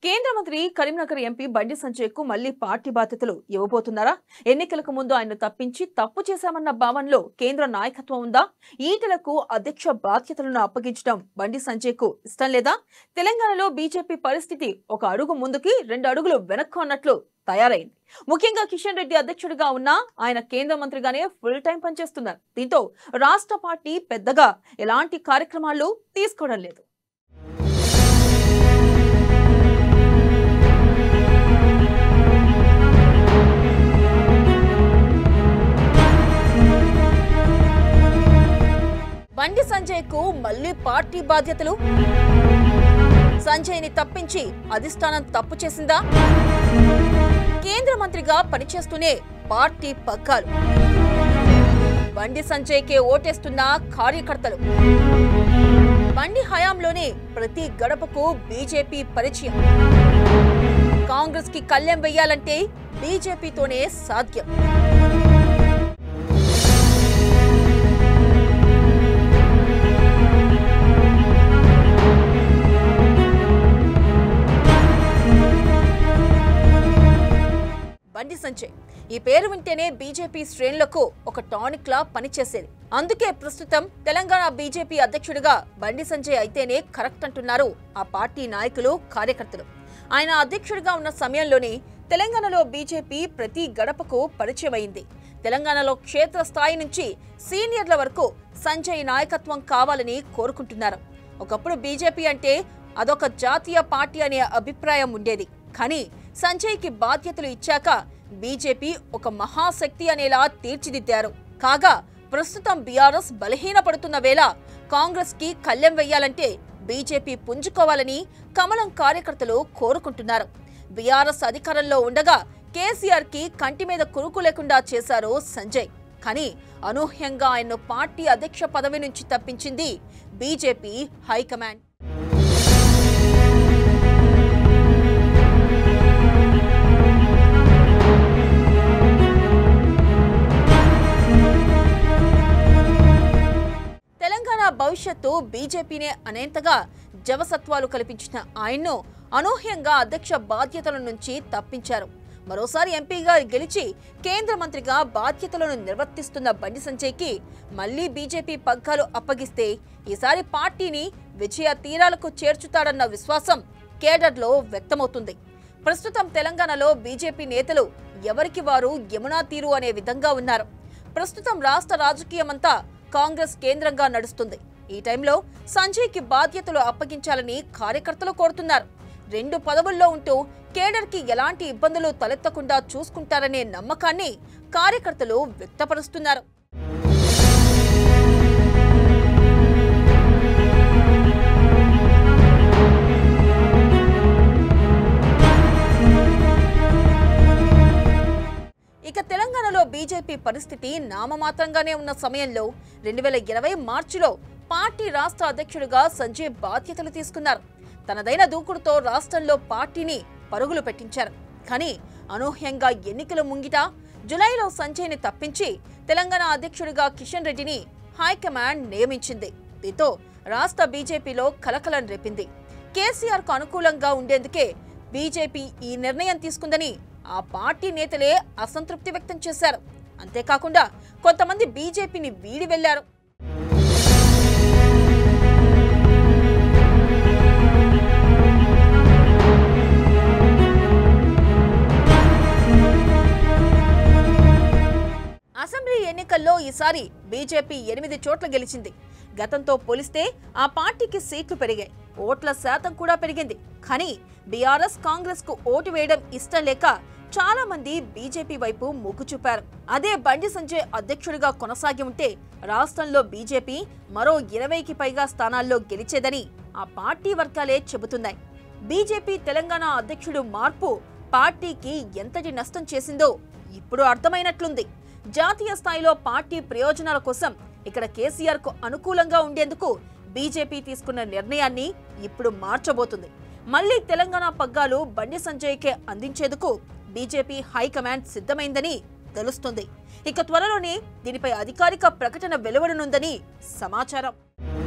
కేంద్ర మంత్రి కరీంనగర్ ఎంపీ బండి సంజయ్ కు మళ్లీ పార్టీ బాధ్యతలు ఇవ్వబోతున్నారా ఎన్నికలకు ముందు ఆయన తప్పించి తప్పు చేశామన్న భావనలో కేంద్ర నాయకత్వం ఉందా ఈటలకు అధ్యక్ష బాధ్యతలను అప్పగించడం బండి సంజయ్ కు ఇష్టం లేదా తెలంగాణలో బీజేపీ పరిస్థితి ఒక అడుగు ముందుకి రెండు అడుగులు వెనక్కు అన్నట్లు తయారైంది ముఖ్యంగా కిషన్ రెడ్డి అధ్యక్షుడిగా ఉన్న ఆయన కేంద్ర మంత్రిగానే ఫుల్ టైం పనిచేస్తున్నారు దీంతో రాష్ట్ర పార్టీ పెద్దగా ఎలాంటి కార్యక్రమాలు తీసుకోవడం లేదు బండి సంజయ్ కు మళ్లీ పార్టీ బాధ్యతలు సంజయ్ ని తప్పించి అధిష్టానం తప్పు చేసిందా కేంద్ర మంత్రిగా పనిచేస్తూనే పార్టీ పగ్గాలు బండి సంజయ్ కే ఓటేస్తున్న కార్యకర్తలు బండి హయాంలోనే ప్రతి గడపకు బీజేపీ పరిచయం కాంగ్రెస్ కి కళ్లెం వెయ్యాలంటే బీజేపీతోనే సాధ్యం బండి సంజయ్ ఈ పేరు వింటేనే బీజేపీ శ్రేణులకు ఒక టానిక్ లా పనిచేసేది అందుకే ప్రస్తుతం తెలంగాణ బీజేపీ అధ్యక్షుడిగా బండి సంజయ్ అయితేనే కరెక్ట్ అంటున్నారు ఆ పార్టీ నాయకులు కార్యకర్తలు ఆయన అధ్యక్షుడిగా ఉన్న సమయంలోనే తెలంగాణలో బీజేపీ ప్రతి గడపకు పరిచయం అయింది తెలంగాణలో క్షేత్రస్థాయి నుంచి సీనియర్ల వరకు సంజయ్ నాయకత్వం కావాలని కోరుకుంటున్నారు ఒకప్పుడు బీజేపీ అంటే అదొక జాతీయ పార్టీ అనే అభిప్రాయం ఉండేది కానీ సంజయ్కి బాధ్యతలు ఇచ్చాక బీజేపీ ఒక మహాశక్తి అనేలా తీర్చిదిద్దారు కాగా ప్రస్తుతం బీఆర్ఎస్ బలహీనపడుతున్న వేళ కాంగ్రెస్ కి కళ్లెం వెయ్యాలంటే బీజేపీ పుంజుకోవాలని కమలం కార్యకర్తలు కోరుకుంటున్నారు బీఆర్ఎస్ అధికారంలో ఉండగా కేసీఆర్ కి కంటి మీద కురుకు లేకుండా చేశారు సంజయ్ కానీ అనూహ్యంగా ఆయన్ను పార్టీ అధ్యక్ష పదవి నుంచి తప్పించింది బీజేపీ హైకమాండ్ తెలంగాణ భవిష్యత్తు బీజేపీనే అనేంతగా జవసత్వాలు కల్పించిన ఆయన్ను అనూహ్యంగా అధ్యక్ష బాధ్యతల నుంచి తప్పించారు మరోసారి ఎంపీగా గెలిచి కేంద్ర మంత్రిగా బాధ్యతలను నిర్వర్తిస్తున్న బండి సంజయ్కి మళ్లీ బీజేపీ పగ్గాలు అప్పగిస్తే ఈసారి పార్టీని విజయ తీరాలకు చేర్చుతాడన్న విశ్వాసం కేడర్లో వ్యక్తమవుతుంది ప్రస్తుతం తెలంగాణలో బీజేపీ నేతలు ఎవరికి వారు యమునా తీరు అనే విధంగా ఉన్నారు ప్రస్తుతం రాష్ట్ర రాజకీయమంతా కాంగ్రెస్ కేంద్రంగా నడుస్తుంది ఈ టైంలో సంజయ్కి బాధ్యతలు అప్పగించాలని కార్యకర్తలు కోరుతున్నారు రెండు పదవుల్లో ఉంటూ కేడర్కి ఎలాంటి ఇబ్బందులు తలెత్తకుండా చూసుకుంటారనే నమ్మకాన్ని కార్యకర్తలు వ్యక్తపరుస్తున్నారు ఇక తెలంగాణలో బీజేపీ పరిస్థితి నామమాత్రంగానే ఉన్న సమయంలో రెండు వేల ఇరవై మార్చిలో పార్టీ రాష్ట్ర అధ్యక్షుడిగా సంజయ్ బాధ్యతలు తీసుకున్నారు తనదైన దూకుడుతో రాష్ట్రంలో పార్టీని పరుగులు పెట్టించారు కానీ అనూహ్యంగా ఎన్నికల ముంగిట జులైలో సంజయ్ని తప్పించి తెలంగాణ అధ్యక్షుడిగా కిషన్ రెడ్డిని హైకమాండ్ నియమించింది దీంతో రాష్ట్ర బీజేపీలో కలకలం రేపింది కేసీఆర్ కు అనుకూలంగా ఉండేందుకే బీజేపీ ఈ నిర్ణయం తీసుకుందని ఆ పార్టీ నేతలే అసంతృప్తి వ్యక్తం చేశారు అంతేకాకుండా కొంతమంది బీజేపీని వీడి వెళ్లారు అసెంబ్లీ ఎన్నికల్లో ఈసారి బీజేపీ ఎనిమిది చోట్ల గెలిచింది గతంతో పోలిస్తే ఆ పార్టీకి సీట్లు పెరిగాయి ఓట్ల శాతం కూడా పెరిగింది కానీ బీఆర్ఎస్ కాంగ్రెస్ కు ఓటు వేయడం ఇష్టం లేక చాలా మంది బీజేపీ వైపు మొగ్గు చూపారు అదే బండి సంజయ్ అధ్యక్షుడిగా కొనసాగి ఉంటే రాష్ట్రంలో బీజేపీ మరో ఇరవైకి పైగా స్థానాల్లో గెలిచేదని ఆ పార్టీ వర్గాలే చెబుతున్నాయి బీజేపీ తెలంగాణ అధ్యక్షుడు మార్పు పార్టీకి ఎంతటి నష్టం చేసిందో ఇప్పుడు అర్థమైనట్లుంది జాతీయ స్థాయిలో పార్టీ ప్రయోజనాల కోసం ఇక్కడ కేసీఆర్ కు అనుకూలంగా ఉండేందుకు బీజేపీ తీసుకున్న నిర్ణయాన్ని ఇప్పుడు మార్చబోతుంది మళ్లీ తెలంగాణ పగ్గాలు బండి సంజయ్కే అందించేందుకు బీజేపీ హైకమాండ్ సిద్ధమైందని తెలుస్తుంది ఇక త్వరలోనే దీనిపై అధికారిక ప్రకటన వెలువడనుందని సమాచారం